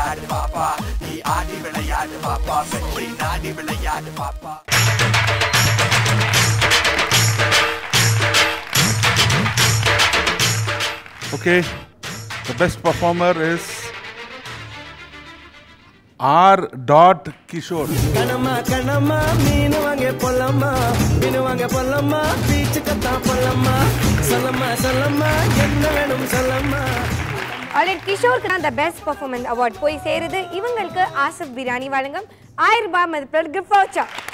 விளையாடு பாப்பா நீ ஆடி விளையாடு பாப்பா வெற்றி நாடி விளையாடு பாப்பா Okay, the best performer is R. Dot Kishore. கணமா கணமா மீன் வாங்க பொல்லம்மா மீன் வாங்க பொல்லம்மா பீச்சுக்கு தான் பொல்லம்மா சொல்லம்மா சொல்லம்மா என்ன வேணும் சொல்லம்மா ஆல்ரெடி கிஷோருக்கு தான் த பெஸ்ட் பர்ஃபார்மன்ஸ் அவார்ட் போய் சேருது இவங்களுக்கு ஆசிப் பிரியாணி வழங்கும் ஆயிரம் ரூபாய் மதிப்பில் கிஃப்ட் வவுச்சர்